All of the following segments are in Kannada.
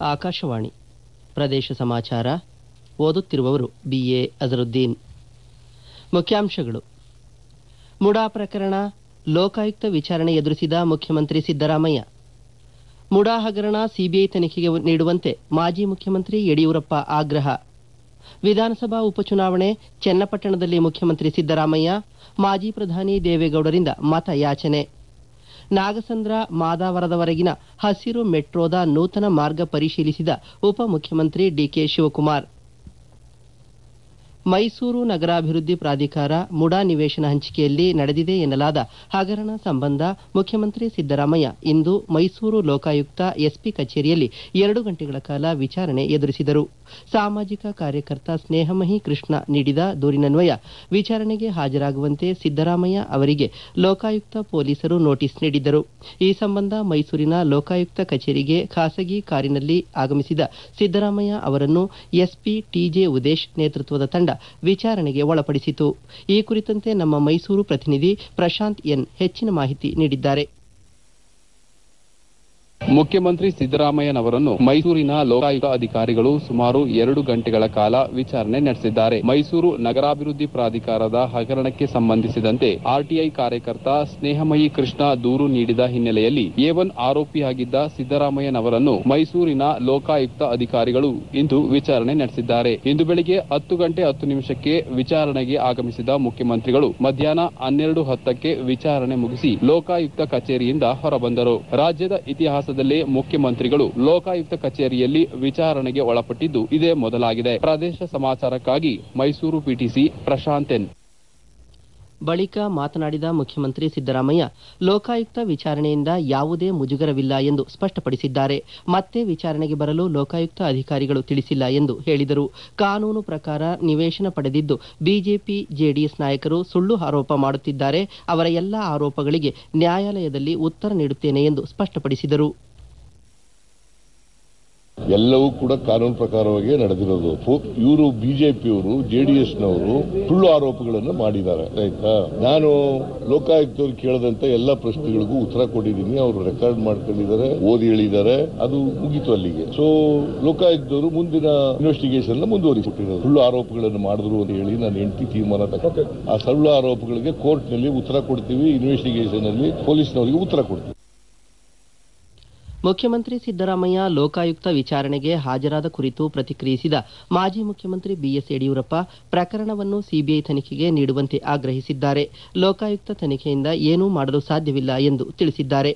ಆಕಾಶವಾಣಿ ಪ್ರದೇಶ ಸಮಾಚಾರ ಓದುತ್ತಿರುವವರು ಬಿಎ ಅಜರುದ್ದೀನ್ ಮುಖ್ಯಾಂಶಗಳು ಮುಡಾ ಪ್ರಕರಣ ಲೋಕಾಯುಕ್ತ ವಿಚಾರಣೆ ಎದುರಿಸಿದ ಮುಖ್ಯಮಂತ್ರಿ ಸಿದ್ದರಾಮಯ್ಯ ಮುಡಾ ಹಗರಣ ಸಿಬಿಐ ತನಿಖೆಗೆ ನೀಡುವಂತೆ ಮಾಜಿ ಮುಖ್ಯಮಂತ್ರಿ ಯಡಿಯೂರಪ್ಪ ಆಗ್ರಹ ವಿಧಾನಸಭಾ ಉಪಚುನಾವಣೆ ಚನ್ನಪಟ್ಟಣದಲ್ಲಿ ಮುಖ್ಯಮಂತ್ರಿ ಸಿದ್ದರಾಮಯ್ಯ ಮಾಜಿ ಪ್ರಧಾನಿ ದೇವೇಗೌಡರಿಂದ ಮತ ಯಾಚನೆ ನಾಗಸಂದ್ರ ಮಾದಾವರದವರೆಗಿನ ಹಸಿರು ಮೆಟ್ರೋದ ನೂತನ ಮಾರ್ಗ ಪರಿಶೀಲಿಸಿದ ಉಪಮುಖ್ಯಮಂತ್ರಿ ಡಿಕೆ ಶಿವಕುಮಾರ್ ಮೈಸೂರು ನಗರಾಭಿವೃದ್ಧಿ ಪ್ರಾಧಿಕಾರ ಮುಡಾ ನಿವೇಶನ ಹಂಚಿಕೆಯಲ್ಲಿ ನಡೆದಿದೆ ಎನ್ನಲಾದ ಹಗರಣ ಸಂಬಂಧ ಮುಖ್ಯಮಂತ್ರಿ ಸಿದ್ದರಾಮಯ್ಯ ಇಂದು ಮೈಸೂರು ಲೋಕಾಯುಕ್ತ ಎಸ್ಪಿ ಕಚೇರಿಯಲ್ಲಿ ಎರಡು ಗಂಟೆಗಳ ಕಾಲ ವಿಚಾರಣೆ ಎದುರಿಸಿದರು ಸಾಮಾಜಿಕ ಕಾರ್ಯಕರ್ತ ಸ್ನೇಹಮಹಿ ಕೃಷ್ಣ ನೀಡಿದ ದೂರಿನನ್ವಯ ವಿಚಾರಣೆಗೆ ಹಾಜರಾಗುವಂತೆ ಸಿದ್ದರಾಮಯ್ಯ ಅವರಿಗೆ ಲೋಕಾಯುಕ್ತ ಪೊಲೀಸರು ನೋಟಿಸ್ ನೀಡಿದ್ದರು ಈ ಸಂಬಂಧ ಮೈಸೂರಿನ ಲೋಕಾಯುಕ್ತ ಕಚೇರಿಗೆ ಖಾಸಗಿ ಕಾರಿನಲ್ಲಿ ಆಗಮಿಸಿದ ಸಿದ್ದರಾಮಯ್ಯ ಅವರನ್ನು ಎಸ್ಪಿ ಟಿಜೆ ಉದೇಶ್ ನೇತೃತ್ವದ ತಂಡ ವಿಚಾರಣೆಗೆ ಒಳಪಡಿಸಿತು ಈ ಕುರಿತಂತೆ ನಮ್ಮ ಮೈಸೂರು ಪ್ರತಿನಿಧಿ ಪ್ರಶಾಂತ್ ಎನ್ ಹೆಚ್ಚಿನ ಮಾಹಿತಿ ನೀಡಿದ್ದಾರೆ ಮುಖ್ಯಮಂತ್ರಿ ಸಿದ್ದರಾಮಯ್ಯನವರನ್ನು ಮೈಸೂರಿನ ಲೋಕಾಯುಕ್ತ ಅಧಿಕಾರಿಗಳು ಸುಮಾರು ಎರಡು ಗಂಟೆಗಳ ಕಾಲ ವಿಚಾರಣೆ ನಡೆಸಿದ್ದಾರೆ ಮೈಸೂರು ನಗರಾಭಿವೃದ್ಧಿ ಪ್ರಾಧಿಕಾರದ ಹಗರಣಕ್ಕೆ ಸಂಬಂಧಿಸಿದಂತೆ ಆರ್ಟಿಐ ಕಾರ್ಯಕರ್ತ ಸ್ನೇಹಮಯಿ ಕೃಷ್ಣ ದೂರು ನೀಡಿದ ಹಿನ್ನೆಲೆಯಲ್ಲಿ ಎ ಒನ್ ಆರೋಪಿಯಾಗಿದ್ದ ಸಿದ್ದರಾಮಯ್ಯನವರನ್ನು ಮೈಸೂರಿನ ಲೋಕಾಯುಕ್ತ ಅಧಿಕಾರಿಗಳು ಇಂದು ವಿಚಾರಣೆ ನಡೆಸಿದ್ದಾರೆ ಇಂದು ಬೆಳಿಗ್ಗೆ ಹತ್ತು ಗಂಟೆ ಹತ್ತು ನಿಮಿಷಕ್ಕೆ ವಿಚಾರಣೆಗೆ ಆಗಮಿಸಿದ ಮುಖ್ಯಮಂತ್ರಿಗಳು ಮಧ್ಯಾಹ್ನ ಹನ್ನೆರಡು ಹತ್ತಕ್ಕೆ ವಿಚಾರಣೆ ಮುಗಿಸಿ ಲೋಕಾಯುಕ್ತ ಕಚೇರಿಯಿಂದ ಹೊರಬಂದರು ರಾಜ್ಯದ ಇತಿಹಾಸದಲ್ಲೇ ಮುಖ್ಯಮಂತ್ರಿಗಳು ಲೋಕಾಯುಕ್ತ ಕಚೇರಿಯಲ್ಲಿ ವಿಚಾರಣೆಗೆ ಒಳಪಟ್ಟಿದ್ದು ಇದೇ ಮೊದಲಾಗಿದೆ ಪ್ರದೇಶ ಸಮಾಚಾರಕ್ಕಾಗಿ ಮೈಸೂರು ಪಿಟಿಸಿ ಪ್ರಶಾಂತ್ ಎನ್ ಬಳಿಕ ಮಾತನಾಡಿದ ಮುಖ್ಯಮಂತ್ರಿ ಸಿದ್ದರಾಮಯ್ಯ ಲೋಕಾಯುಕ್ತ ವಿಚಾರಣೆಯಿಂದ ಯಾವುದೇ ಮುಜುಗರವಿಲ್ಲ ಎಂದು ಸ್ಪಷ್ಟಪಡಿಸಿದ್ದಾರೆ ಮತ್ತೆ ವಿಚಾರಣೆಗೆ ಬರಲು ಲೋಕಾಯುಕ್ತ ಅಧಿಕಾರಿಗಳು ತಿಳಿಸಿಲ್ಲ ಎಂದು ಹೇಳಿದರು ಕಾನೂನು ಪ್ರಕಾರ ನಿವೇಶನ ಪಡೆದಿದ್ದು ಬಿಜೆಪಿ ಜೆಡಿಎಸ್ ನಾಯಕರು ಸುಳ್ಳು ಆರೋಪ ಮಾಡುತ್ತಿದ್ದಾರೆ ಅವರ ಎಲ್ಲ ಆರೋಪಗಳಿಗೆ ನ್ಯಾಯಾಲಯದಲ್ಲಿ ಉತ್ತರ ನೀಡುತ್ತೇನೆ ಎಂದು ಸ್ಪಷ್ಟಪಡಿಸಿದರು ಎಲ್ಲವೂ ಕೂಡ ಕಾನೂನು ಪ್ರಕಾರವಾಗಿ ನಡೆದಿರೋದು ಇವರು ಬಿಜೆಪಿಯವರು ಜೆಡಿಎಸ್ ನವರು ಸುಳ್ಳು ಆರೋಪಗಳನ್ನು ಮಾಡಿದ್ದಾರೆ ಆಯ್ತಾ ನಾನು ಲೋಕಾಯುಕ್ತವ್ರು ಕೇಳದಂತ ಎಲ್ಲ ಪ್ರಶ್ನೆಗಳಿಗೂ ಉತ್ತರ ಕೊಟ್ಟಿದ್ದೀನಿ ಅವರು ರೆಕಾರ್ಡ್ ಮಾಡ್ಕೊಂಡಿದ್ದಾರೆ ಓದಿ ಹೇಳಿದ್ದಾರೆ ಅದು ಮುಗೀತು ಅಲ್ಲಿಗೆ ಸೊ ಲೋಕಾಯುಕ್ತವರು ಮುಂದಿನ ಇನ್ವೆಸ್ಟಿಗೇಷನ್ ಮುಂದುವರಿಸಿಟ್ಟಿರೋದು ಸುಳ್ಳು ಆರೋಪಗಳನ್ನು ಮಾಡಿದ್ರು ಅಂತ ಹೇಳಿ ನಾನು ಹೆಂಡತಿ ತೀರ್ಮಾನ ತಗೊಂಡೆ ಆ ಸುಳ್ಳು ಆರೋಪಗಳಿಗೆ ಕೋರ್ಟ್ ನಲ್ಲಿ ಉತ್ತರ ಕೊಡ್ತೀವಿ ಇನ್ವೆಸ್ಟಿಗೇಷನ್ ಅಲ್ಲಿ ಪೊಲೀಸ್ನವರಿಗೆ ಉತ್ತರ ಕೊಡ್ತೀವಿ ಮುಖ್ಯಮಂತ್ರಿ ಸಿದ್ದರಾಮಯ್ಯ ಲೋಕಾಯುಕ್ತ ವಿಚಾರಣೆಗೆ ಹಾಜರಾದ ಕುರಿತು ಪ್ರತಿಕ್ರಿಯಿಸಿದ ಮಾಜಿ ಮುಖ್ಯಮಂತ್ರಿ ಬಿಎಸ್ ಯಡಿಯೂರಪ್ಪ ಪ್ರಕರಣವನ್ನು ಸಿಬಿಐ ತನಿಖೆಗೆ ನೀಡುವಂತೆ ಆಗ್ರಹಿಸಿದ್ದಾರೆ ಲೋಕಾಯುಕ್ತ ತನಿಖೆಯಿಂದ ಏನೂ ಮಾಡಲು ಸಾಧ್ಯವಿಲ್ಲ ಎಂದು ತಿಳಿಸಿದ್ದಾರೆ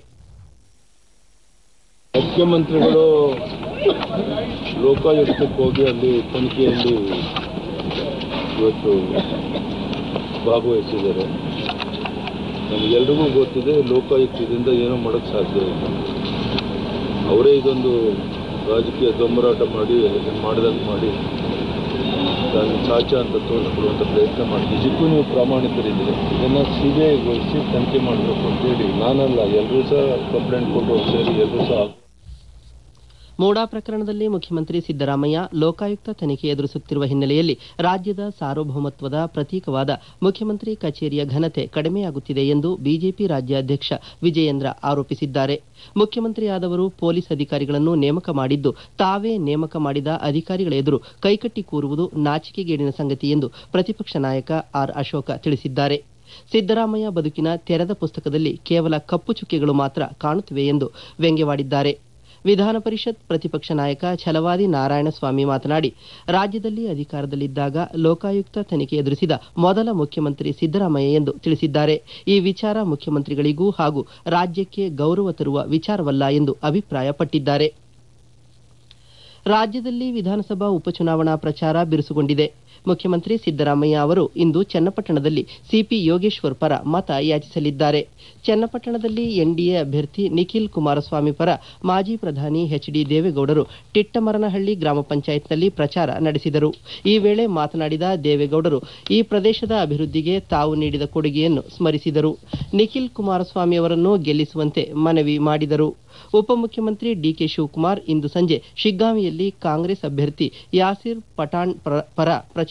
ಮುಖ್ಯಮಂತ್ರಿಗಳು ಲೋಕಾಯುಕ್ತಕ್ಕೆ ಹೋಗಿ ಅಲ್ಲಿ ತನಿಖೆಯಲ್ಲಿ ಇವತ್ತು ಭಾಗವಹಿಸಿದ್ದಾರೆ ನಮಗೆಲ್ರಿಗೂ ಗೊತ್ತಿದೆ ಲೋಕಾಯುಕ್ತದಿಂದ ಏನೂ ಮಾಡೋಕ್ಕೆ ಸಾಧ್ಯ ಇಲ್ಲ ಅವರೇ ಇದೊಂದು ರಾಜಕೀಯ ದೊಂಬರಾಟ ಮಾಡಿ ಮಾಡಿದಂಗೆ ಮಾಡಿ ತಾನು ಸಾಚ ಅಂತ ತೋರಿಸ್ಕೊಡುವಂಥ ಪ್ರಯತ್ನ ಮಾಡಿ ನಿಜಕ್ಕೂ ನೀವು ಪ್ರಾಮಾಣಿಕರಿದ್ದೀರಿ ಇದನ್ನು ಸಿ ಬಿ ಐಗೊಳಿಸಿ ತನಿಖೆ ಮಾಡಬೇಕು ಅಂತೇಳಿ ನಾನಲ್ಲ ಎಲ್ಲರೂ ಸಹ ಕಂಪ್ಲೇಂಟ್ ಕೊಟ್ಟು ಸೇರಿ ಎಲ್ಲರೂ ಸಹ ಮೂಡಾ ಪ್ರಕರಣದಲ್ಲಿ ಮುಖ್ಯಮಂತ್ರಿ ಸಿದ್ದರಾಮಯ್ಯ ಲೋಕಾಯುಕ್ತ ತನಿಖೆ ಎದುರಿಸುತ್ತಿರುವ ಹಿನ್ನೆಲೆಯಲ್ಲಿ ರಾಜ್ಯದ ಸಾರ್ವಭೌಮತ್ವದ ಪ್ರತೀಕವಾದ ಮುಖ್ಯಮಂತ್ರಿ ಕಚೇರಿಯ ಘನತೆ ಕಡಿಮೆಯಾಗುತ್ತಿದೆ ಎಂದು ಬಿಜೆಪಿ ರಾಜ್ಯಾಧ್ಯಕ್ಷ ವಿಜಯೇಂದ್ರ ಆರೋಪಿಸಿದ್ದಾರೆ ಮುಖ್ಯಮಂತ್ರಿಯಾದವರು ಪೊಲೀಸ್ ಅಧಿಕಾರಿಗಳನ್ನು ನೇಮಕ ಮಾಡಿದ್ದು ತಾವೇ ನೇಮಕ ಮಾಡಿದ ಅಧಿಕಾರಿಗಳ ಎದುರು ಕೈಕಟ್ಟಿ ಕೂರುವುದು ನಾಚಿಕೆಗೇಡಿನ ಸಂಗತಿ ಎಂದು ಪ್ರತಿಪಕ್ಷ ನಾಯಕ ಆರ್ ಅಶೋಕ ತಿಳಿಸಿದ್ದಾರೆ ಸಿದ್ದರಾಮಯ್ಯ ಬದುಕಿನ ತೆರೆದ ಪುಸ್ತಕದಲ್ಲಿ ಕೇವಲ ಕಪ್ಪು ಚುಕ್ಕೆಗಳು ಮಾತ್ರ ಕಾಣುತ್ತಿವೆ ಎಂದು ವ್ಯಂಗ್ಯವಾಡಿದ್ದಾರೆ ವಿಧಾನ ಪರಿಷತ್ ಪ್ರತಿಪಕ್ಷ ನಾಯಕ ಛಲವಾದಿ ನಾರಾಯಣಸ್ವಾಮಿ ಮಾತನಾಡಿ ರಾಜ್ಯದಲ್ಲಿ ಅಧಿಕಾರದಲ್ಲಿದ್ದಾಗ ಲೋಕಾಯುಕ್ತ ತನಿಖೆ ಎದುರಿಸಿದ ಮೊದಲ ಮುಖ್ಯಮಂತ್ರಿ ಸಿದ್ದರಾಮಯ್ಯ ಎಂದು ತಿಳಿಸಿದ್ದಾರೆ ಈ ವಿಚಾರ ಮುಖ್ಯಮಂತ್ರಿಗಳಿಗೂ ಹಾಗೂ ರಾಜ್ಯಕ್ಕೆ ಗೌರವ ತರುವ ವಿಚಾರವಲ್ಲ ಎಂದು ಅಭಿಪ್ರಾಯಪಟ್ಟಿದ್ದಾರೆ ರಾಜ್ಯದಲ್ಲಿ ವಿಧಾನಸಭಾ ಉಪಚುನಾವಣಾ ಪ್ರಚಾರ ಬಿರುಸುಗೊಂಡಿದೆ ಮುಖ್ಯಮಂತ್ರಿ ಸಿದ್ದರಾಮಯ್ಯ ಅವರು ಇಂದು ಚನ್ನಪಟ್ಟಣದಲ್ಲಿ ಸಿಪಿ ಯೋಗೇಶ್ವರ್ ಪರ ಮತ ಯಾಚಿಸಲಿದ್ದಾರೆ ಚನ್ನಪಟ್ಟಣದಲ್ಲಿ ಎನ್ಡಿಎ ಅಭ್ಯರ್ಥಿ ನಿಖಿಲ್ ಕುಮಾರಸ್ವಾಮಿ ಪರ ಮಾಜಿ ಪ್ರಧಾನಿ ಎಚ್ ಡಿ ದೇವೇಗೌಡರು ಟಿಟ್ಟಮರನಹಳ್ಳಿ ಗ್ರಾಮ ಪಂಚಾಯತ್ನಲ್ಲಿ ಪ್ರಚಾರ ನಡೆಸಿದರು ಈ ವೇಳೆ ಮಾತನಾಡಿದ ದೇವೇಗೌಡರು ಈ ಪ್ರದೇಶದ ಅಭಿವೃದ್ಧಿಗೆ ತಾವು ನೀಡಿದ ಕೊಡುಗೆಯನ್ನು ಸ್ಮರಿಸಿದರು ನಿಖಿಲ್ ಕುಮಾರಸ್ವಾಮಿ ಅವರನ್ನು ಗೆಲ್ಲಿಸುವಂತೆ ಮನವಿ ಮಾಡಿದರು ಉಪಮುಖ್ಯಮಂತ್ರಿ ಡಿಕೆ ಶಿವಕುಮಾರ್ ಇಂದು ಸಂಜೆ ಶಿಗ್ಗಾಂವಿಯಲ್ಲಿ ಕಾಂಗ್ರೆಸ್ ಅಭ್ಯರ್ಥಿ ಯಾಸಿರ್ ಪಠಾಣ್ ಪರ ಪ್ರಚಾರ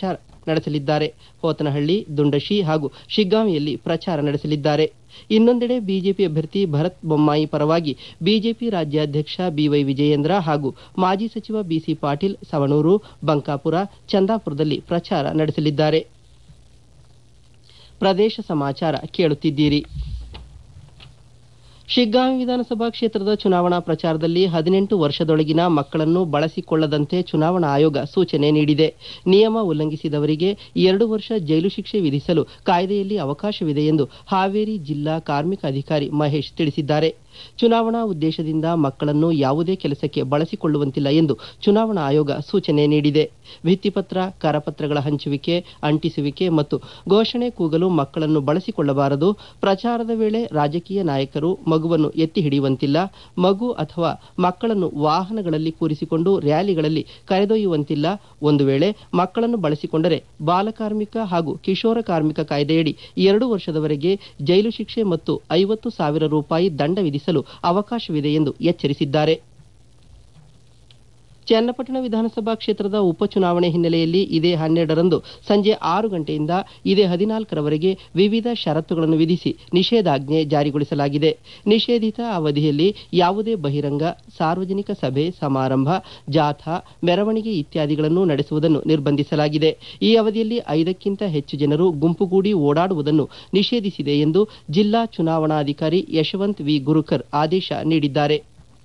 ನಡೆಸಲಿದ್ದಾರೆ ಹೋತನಹಳ್ಳಿ ದುಂಡಶಿ ಹಾಗೂ ಶಿಗ್ಗಾಂವಿಯಲ್ಲಿ ಪ್ರಚಾರ ನಡೆಸಲಿದ್ದಾರೆ ಇನ್ನೊಂದೆಡೆ ಬಿಜೆಪಿ ಅಭ್ಯರ್ಥಿ ಭರತ್ ಬೊಮ್ಮಾಯಿ ಪರವಾಗಿ ಬಿಜೆಪಿ ರಾಜ್ಯಾಧ್ಯಕ್ಷ ಬಿವೈ ವಿಜಯೇಂದ್ರ ಹಾಗೂ ಮಾಜಿ ಸಚಿವ ಬಿಸಿ ಪಾಟೀಲ್ ಸವಣೂರು ಬಂಕಾಪುರ ಚಂದಾಪುರದಲ್ಲಿ ಪ್ರಚಾರ ನಡೆಸಲಿದ್ದಾರೆ ಪ್ರದೇಶ ಸಮಾಚಾರ ಕೇಳುತ್ತಿದ್ದೀರಿ ಶಿಗ್ಗಾಂವಿ ವಿಧಾನಸಭಾ ಕ್ಷೇತ್ರದ ಚುನಾವಣಾ ಪ್ರಚಾರದಲ್ಲಿ ಹದಿನೆಂಟು ವರ್ಷದೊಳಗಿನ ಮಕ್ಕಳನ್ನು ಬಳಸಿಕೊಳ್ಳದಂತೆ ಚುನಾವಣಾ ಆಯೋಗ ಸೂಚನೆ ನೀಡಿದೆ ನಿಯಮ ಉಲ್ಲಂಘಿಸಿದವರಿಗೆ ಎರಡು ವರ್ಷ ಜೈಲು ಶಿಕ್ಷೆ ವಿಧಿಸಲು ಕಾಯ್ದೆಯಲ್ಲಿ ಅವಕಾಶವಿದೆ ಎಂದು ಹಾವೇರಿ ಜಿಲ್ಲಾ ಕಾರ್ಮಿಕ ಅಧಿಕಾರಿ ಮಹೇಶ್ ತಿಳಿಸಿದ್ದಾರೆ ಚುನಾವಣಾ ಉದ್ದೇಶದಿಂದ ಮಕ್ಕಳನ್ನು ಯಾವುದೇ ಕೆಲಸಕ್ಕೆ ಬಳಸಿಕೊಳ್ಳುವಂತಿಲ್ಲ ಎಂದು ಚುನಾವಣಾ ಆಯೋಗ ಸೂಚನೆ ನೀಡಿದೆ ಭಿತ್ತಿಪತ್ರ ಕರಪತ್ರಗಳ ಹಂಚುವಿಕೆ ಅಂಟಿಸುವಿಕೆ ಮತ್ತು ಘೋಷಣೆ ಕೂಗಲು ಮಕ್ಕಳನ್ನು ಬಳಸಿಕೊಳ್ಳಬಾರದು ಪ್ರಚಾರದ ವೇಳೆ ರಾಜಕೀಯ ನಾಯಕರು ಮಗುವನ್ನು ಎತ್ತಿ ಹಿಡಿಯುವಂತಿಲ್ಲ ಮಗು ಅಥವಾ ಮಕ್ಕಳನ್ನು ವಾಹನಗಳಲ್ಲಿ ಕೂರಿಸಿಕೊಂಡು ರ್ಯಾಲಿಗಳಲ್ಲಿ ಕರೆದೊಯ್ಯುವಂತಿಲ್ಲ ಒಂದು ವೇಳೆ ಮಕ್ಕಳನ್ನು ಬಳಸಿಕೊಂಡರೆ ಬಾಲಕಾರ್ಮಿಕ ಹಾಗೂ ಕಿಶೋರ ಕಾರ್ಮಿಕ ಕಾಯ್ದೆಯಡಿ ಎರಡು ವರ್ಷದವರೆಗೆ ಜೈಲು ಶಿಕ್ಷೆ ಮತ್ತು ಐವತ್ತು ಸಾವಿರ ರೂಪಾಯಿ ದಂಡ ವಿಧಿಸಲು ಅವಕಾಶವಿದೆ ಎಂದು ಎಚ್ಚರಿಸಿದ್ದಾರೆ ಚನ್ನಪಟ್ಟಣ ವಿಧಾನಸಭಾ ಕ್ಷೇತ್ರದ ಉಪಚುನಾವಣೆ ಹಿನ್ನೆಲೆಯಲ್ಲಿ ಇದೇ ಹನ್ನೆರಡರಂದು ಸಂಜೆ ಆರು ಗಂಟೆಯಿಂದ ಇದೇ ಹದಿನಾಲ್ಕರವರೆಗೆ ವಿವಿಧ ಷರತ್ತುಗಳನ್ನು ವಿಧಿಸಿ ನಿಷೇಧಾಜ್ಞೆ ಜಾರಿಗೊಳಿಸಲಾಗಿದೆ ನಿಷೇಧಿತ ಅವಧಿಯಲ್ಲಿ ಯಾವುದೇ ಬಹಿರಂಗ ಸಾರ್ವಜನಿಕ ಸಭೆ ಸಮಾರಂಭ ಜಾಥಾ ಮೆರವಣಿಗೆ ಇತ್ಯಾದಿಗಳನ್ನು ನಡೆಸುವುದನ್ನು ನಿರ್ಬಂಧಿಸಲಾಗಿದೆ ಈ ಅವಧಿಯಲ್ಲಿ ಐದಕ್ಕಿಂತ ಹೆಚ್ಚು ಜನರು ಗುಂಪುಗೂಡಿ ಓಡಾಡುವುದನ್ನು ನಿಷೇಧಿಸಿದೆ ಎಂದು ಜಿಲ್ಲಾ ಚುನಾವಣಾಧಿಕಾರಿ ಯಶವಂತ್ ವಿ ಗುರುಕರ್ ಆದೇಶ ನೀಡಿದ್ದಾರೆ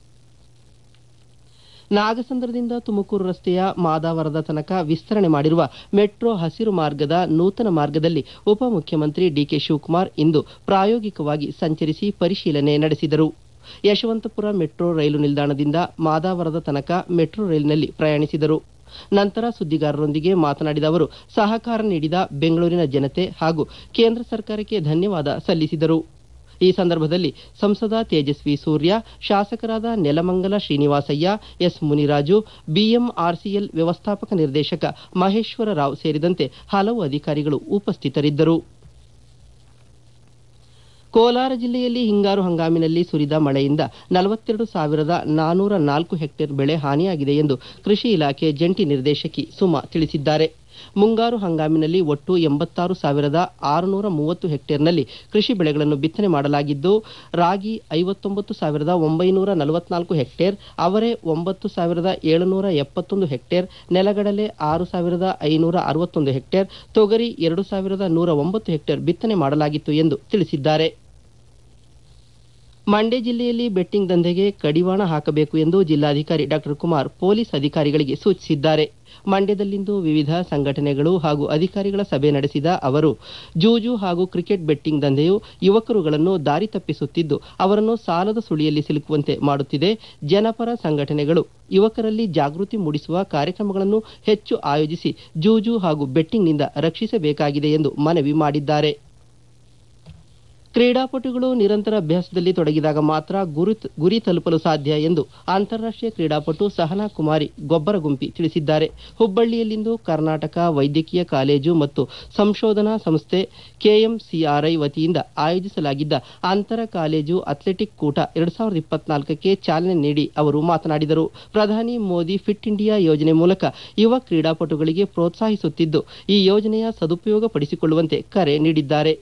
ನಾಗಸಂದ್ರದಿಂದ ತುಮಕೂರು ರಸ್ತೆಯ ಮಾದಾವರದ ತನಕ ವಿಸ್ತರಣೆ ಮಾಡಿರುವ ಮೆಟ್ರೋ ಹಸಿರು ಮಾರ್ಗದ ನೂತನ ಮಾರ್ಗದಲ್ಲಿ ಉಪಮುಖ್ಯಮಂತ್ರಿ ಡಿಕೆ ಶಿವಕುಮಾರ್ ಇಂದು ಪ್ರಾಯೋಗಿಕವಾಗಿ ಸಂಚರಿಸಿ ಪರಿಶೀಲನೆ ನಡೆಸಿದರು ಯಶವಂತಪುರ ಮೆಟ್ರೋ ರೈಲು ನಿಲ್ದಾಣದಿಂದ ಮಾದಾವರದ ತನಕ ಮೆಟ್ರೋ ರೈಲಿನಲ್ಲಿ ಪ್ರಯಾಣಿಸಿದರು ನಂತರ ಸುದ್ದಿಗಾರರೊಂದಿಗೆ ಮಾತನಾಡಿದ ಅವರು ಸಹಕಾರ ನೀಡಿದ ಬೆಂಗಳೂರಿನ ಜನತೆ ಹಾಗೂ ಕೇಂದ್ರ ಸರ್ಕಾರಕ್ಕೆ ಧನ್ಯವಾದ ಸಲ್ಲಿಸಿದರು ಈ ಸಂದರ್ಭದಲ್ಲಿ ಸಂಸದ ತೇಜಸ್ವಿ ಸೂರ್ಯ ಶಾಸಕರಾದ ನೆಲಮಂಗಲ ಶ್ರೀನಿವಾಸಯ್ಯ ಎಸ್ ಮುನಿರಾಜು ಬಿಎಂಆರ್ಸಿಎಲ್ ವ್ಯವಸ್ಥಾಪಕ ನಿರ್ದೇಶಕ ಮಹೇಶ್ವರ ರಾವ್ ಸೇರಿದಂತೆ ಹಲವು ಅಧಿಕಾರಿಗಳು ಉಪಸ್ಥಿತರಿದ್ದರು ಕೋಲಾರ ಜಿಲ್ಲೆಯಲ್ಲಿ ಹಿಂಗಾರು ಹಂಗಾಮಿನಲ್ಲಿ ಸುರಿದ ಮಳೆಯಿಂದ ನಲವತ್ತೆರಡು ಸಾವಿರದ ನಾನೂರ ನಾಲ್ಕು ಹೆಕ್ಟೇರ್ ಬೆಳೆ ಹಾನಿಯಾಗಿದೆ ಎಂದು ಕೃಷಿ ಇಲಾಖೆ ಜಂಟಿ ನಿರ್ದೇಶಕಿ ಸುಮಾ ತಿಳಿಸಿದ್ದಾರೆ ಮುಂಗಾರು ಹಂಗಾಮಿನಲ್ಲಿ ಒಟ್ಟು ಎಂಬತ್ತಾರು ಸಾವಿರದ ಆರುನೂರ ಮೂವತ್ತು ಹೆಕ್ಟೇರ್ನಲ್ಲಿ ಕೃಷಿ ಬೆಳೆಗಳನ್ನು ಬಿತ್ತನೆ ಮಾಡಲಾಗಿದ್ದು ರಾಗಿ ಐವತ್ತೊಂಬತ್ತು ಸಾವಿರದ ಒಂಬೈನೂರ ನಲವತ್ನಾಲ್ಕು ಹೆಕ್ಟೇರ್ ಅವರೆ ಒಂಬತ್ತು ಸಾವಿರದ ಏಳುನೂರ ಎಪ್ಪತ್ತೊಂದು ಹೆಕ್ಟೇರ್ ನೆಲಗಡಲೆ ಆರು ಸಾವಿರದ ಐನೂರ ಅರವತ್ತೊಂದು ಹೆಕ್ಟೇರ್ ತೊಗರಿ ಎರಡು ಸಾವಿರದ ನೂರ ಒಂಬತ್ತು ಹೆಕ್ಟೇರ್ ಬಿತ್ತನೆ ಮಾಡಲಾಗಿತ್ತು ಎಂದು ತಿಳಿಸಿದ್ದಾರೆ ಮಂಡ್ಯ ಜಿಲ್ಲೆಯಲ್ಲಿ ಬೆಟ್ಟಿಂಗ್ ದಂಧೆಗೆ ಕಡಿವಾಣ ಹಾಕಬೇಕು ಎಂದು ಜಿಲ್ಲಾಧಿಕಾರಿ ಡಾಕ್ಟರ್ ಕುಮಾರ್ ಪೊಲೀಸ್ ಅಧಿಕಾರಿಗಳಿಗೆ ಸೂಚಿಸಿದ್ದಾರೆ ಮಂಡ್ಯದಲ್ಲಿಂದು ವಿವಿಧ ಸಂಘಟನೆಗಳು ಹಾಗೂ ಅಧಿಕಾರಿಗಳ ಸಭೆ ನಡೆಸಿದ ಅವರು ಜೂಜು ಹಾಗೂ ಕ್ರಿಕೆಟ್ ಬೆಟ್ಟಿಂಗ್ ದಂಧೆಯು ಯುವಕರುಗಳನ್ನು ದಾರಿ ತಪ್ಪಿಸುತ್ತಿದ್ದು ಅವರನ್ನು ಸಾಲದ ಸುಳಿಯಲ್ಲಿ ಸಿಲುಕುವಂತೆ ಮಾಡುತ್ತಿದೆ ಜನಪರ ಸಂಘಟನೆಗಳು ಯುವಕರಲ್ಲಿ ಜಾಗೃತಿ ಮೂಡಿಸುವ ಕಾರ್ಯಕ್ರಮಗಳನ್ನು ಹೆಚ್ಚು ಆಯೋಜಿಸಿ ಜೂಜು ಹಾಗೂ ಬೆಟ್ಟಿಂಗ್ನಿಂದ ರಕ್ಷಿಸಬೇಕಾಗಿದೆ ಎಂದು ಮನವಿ ಮಾಡಿದ್ದಾರೆ ಕ್ರೀಡಾಪಟುಗಳು ನಿರಂತರ ಅಭ್ಯಾಸದಲ್ಲಿ ತೊಡಗಿದಾಗ ಮಾತ್ರ ಗುರಿ ಗುರಿ ತಲುಪಲು ಸಾಧ್ಯ ಎಂದು ಅಂತಾರಾಷ್ಟ್ರೀಯ ಕ್ರೀಡಾಪಟು ಸಹನಾ ಕುಮಾರಿ ಗೊಬ್ಬರಗುಂಪಿ ತಿಳಿಸಿದ್ದಾರೆ ಹುಬ್ಬಳ್ಳಿಯಲ್ಲಿಂದು ಕರ್ನಾಟಕ ವೈದ್ಯಕೀಯ ಕಾಲೇಜು ಮತ್ತು ಸಂಶೋಧನಾ ಸಂಸ್ಥೆ ಕೆಎಂಸಿಆರ್ಐ ವತಿಯಿಂದ ಆಯೋಜಿಸಲಾಗಿದ್ದ ಅಂತರ ಕಾಲೇಜು ಅಥ್ಲೆಟಿಕ್ ಕೂಟ ಎರಡ್ ಸಾವಿರದ ಇಪ್ಪತ್ನಾಲ್ಕಕ್ಕೆ ಚಾಲನೆ ನೀಡಿ ಅವರು ಮಾತನಾಡಿದರು ಪ್ರಧಾನಿ ಮೋದಿ ಫಿಟ್ ಇಂಡಿಯಾ ಯೋಜನೆ ಮೂಲಕ ಯುವ ಕ್ರೀಡಾಪಟುಗಳಿಗೆ ಪ್ರೋತ್ಸಾಹಿಸುತ್ತಿದ್ದು ಈ ಯೋಜನೆಯ ಸದುಪಯೋಗ ಪಡಿಸಿಕೊಳ್ಳುವಂತೆ ಕರೆ ನೀಡಿದ್ದಾರೆ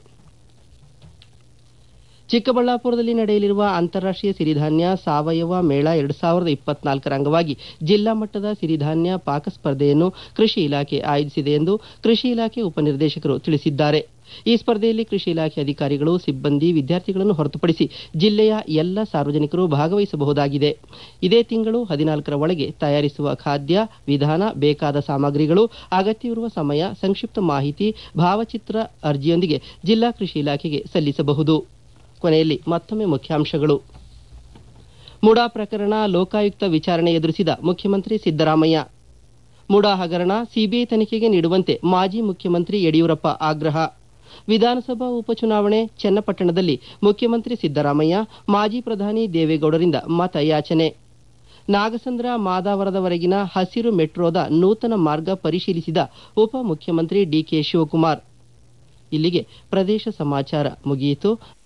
ಚಿಕ್ಕಬಳ್ಳಾಪುರದಲ್ಲಿ ನಡೆಯಲಿರುವ ಅಂತಾರಾಷ್ಟ್ರೀಯ ಸಿರಿಧಾನ್ಯ ಸಾವಯವ ಮೇಳ ಎರಡ್ ಸಾವಿರದ ಇಪ್ಪತ್ನಾಲ್ಕರ ಅಂಗವಾಗಿ ಜಿಲ್ಲಾ ಮಟ್ಟದ ಸಿರಿಧಾನ್ಯ ಪಾಕ ಸ್ಪರ್ಧೆಯನ್ನು ಕೃಷಿ ಇಲಾಖೆ ಆಯೋಜಿಸಿದೆ ಎಂದು ಕೃಷಿ ಇಲಾಖೆ ಉಪನಿರ್ದೇಶಕರು ತಿಳಿಸಿದ್ದಾರೆ ಈ ಸ್ಪರ್ಧೆಯಲ್ಲಿ ಕೃಷಿ ಇಲಾಖೆ ಅಧಿಕಾರಿಗಳು ಸಿಬ್ಬಂದಿ ವಿದ್ಯಾರ್ಥಿಗಳನ್ನು ಹೊರತುಪಡಿಸಿ ಜಿಲ್ಲೆಯ ಎಲ್ಲ ಸಾರ್ವಜನಿಕರು ಭಾಗವಹಿಸಬಹುದಾಗಿದೆ ಇದೇ ತಿಂಗಳು ಹದಿನಾಲ್ಕರ ಒಳಗೆ ತಯಾರಿಸುವ ಖಾದ್ಯ ವಿಧಾನ ಬೇಕಾದ ಸಾಮಗ್ರಿಗಳು ಅಗತ್ಯವಿರುವ ಸಮಯ ಸಂಕ್ಷಿಪ್ತ ಮಾಹಿತಿ ಭಾವಚಿತ್ರ ಅರ್ಜಿಯೊಂದಿಗೆ ಜಿಲ್ಲಾ ಕೃಷಿ ಇಲಾಖೆಗೆ ಸಲ್ಲಿಸಬಹುದು ಕೊನೆಯಲ್ಲಿ ಮತ್ತೊಮ್ಮೆ ಮುಖ್ಯಾಂಶಗಳು ಮುಡಾ ಪ್ರಕರಣ ಲೋಕಾಯುಕ್ತ ವಿಚಾರಣೆ ಎದುರಿಸಿದ ಮುಖ್ಯಮಂತ್ರಿ ಸಿದ್ದರಾಮಯ್ಯ ಮುಡಾ ಹಗರಣ ಸಿಬಿಐ ತನಿಖೆಗೆ ನೀಡುವಂತೆ ಮಾಜಿ ಮುಖ್ಯಮಂತ್ರಿ ಯಡಿಯೂರಪ್ಪ ಆಗ್ರಹ ವಿಧಾನಸಭಾ ಉಪಚುನಾವಣೆ ಚನ್ನಪಟ್ಟಣದಲ್ಲಿ ಮುಖ್ಯಮಂತ್ರಿ ಸಿದ್ದರಾಮಯ್ಯ ಮಾಜಿ ಪ್ರಧಾನಿ ದೇವೇಗೌಡರಿಂದ ಮತಯಾಚನೆ ನಾಗಸಂದ್ರ ಮಾದಾವರದವರೆಗಿನ ಹಸಿರು ಮೆಟ್ರೋದ ನೂತನ ಮಾರ್ಗ ಪರಿಶೀಲಿಸಿದ ಉಪಮುಖ್ಯಮಂತ್ರಿ ಡಿಕೆ ಶಿವಕುಮಾರ್ ಇಲ್ಲಿಗೆ ಪ್ರದೇಶ ಸಮಾಚಾರ ಮುಗಿಯಿತು